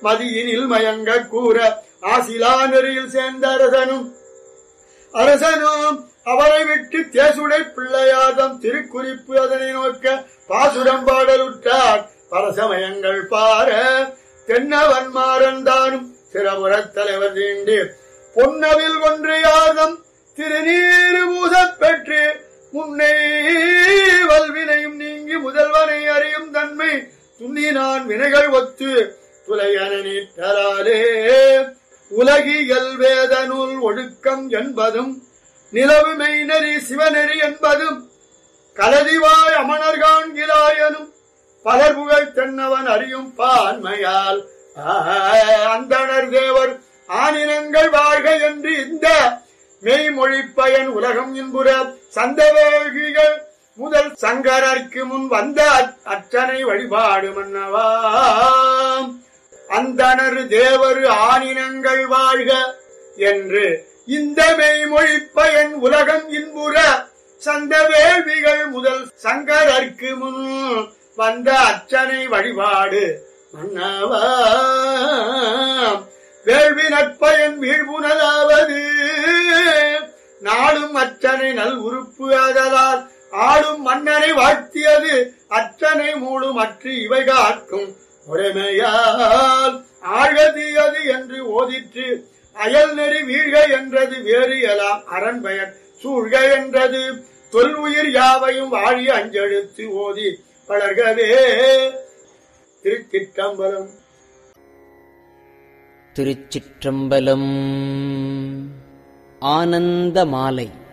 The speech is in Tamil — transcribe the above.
மதியினில் மயங்க கூற ஆசிலா நெறியில் சேர்ந்த அரசனும் அரசனும் அவரை விட்டு தேசுடை பிள்ளையாதம் திருக்குறிப்பு அதனை நோக்க பாசுரம் பாடலுற்றார் பரசமயங்கள் பார தென்னவன் மாறந்தானும் சிறபுறத் தலைவர் தீண்டு பொன்னவில் ஒன்றையாதம் திருநீரு பூசப் பெற்று முன்னை வல்வினையும் நீங்கி முதல்வனை அறியும் தன்மை துண்ணினான் வினைகள் ஒத்து துளையன நீட்டலாலே உலகியல் வேத நூல் ஒழுக்கம் என்பதும் நிலவு மெய்நெறி சிவநெறி என்பதும் கலதிவாய் அமணர் காண்கிறாயனும் பலர் புகழ் தென்னவன் அறியும் பான்மையால் அந்தணர் தேவர் ஆனினங்கள் வாழ்க என்று இந்த மெய்மொழிப்பயன் உலகம் இன்புற சந்தவேகிகள் முதல் சங்கரர்க்கு முன் வந்த அச்சனை வழிபாடு மன்னவாம் அந்தணர் தேவர் ஆனினங்கள் வாழ்க என்று இந்த மெய்மொழிப்பயன் உலகம் இன்புற சந்த வேள்விகள் முதல் சங்கரர்க்கு முன் வந்த அச்சனை வழிபாடு மன்னவா வேள்வி நற்பயன் வீழ்வுணலாவது நாளும் அச்சனை நல் உறுப்பு ஆதலால் ஆளும் மன்னனை வாழ்த்தியது அச்சனை மூடும் அற்று இவை காக்கும் முறைமையால் ஆழ்கதியது என்று ஓதிற்று அயல் நெறி வீழ்க என்றது வேறு எலாம் அரண்பயன் சூழ்க என்றது தொல் உயிர் யாவையும் வாழி அஞ்செழுத்து ஓதி வளர்கவே திருச்சிற்றம்பலம் திருச்சிற்றம்பலம் ஆனந்த மாலை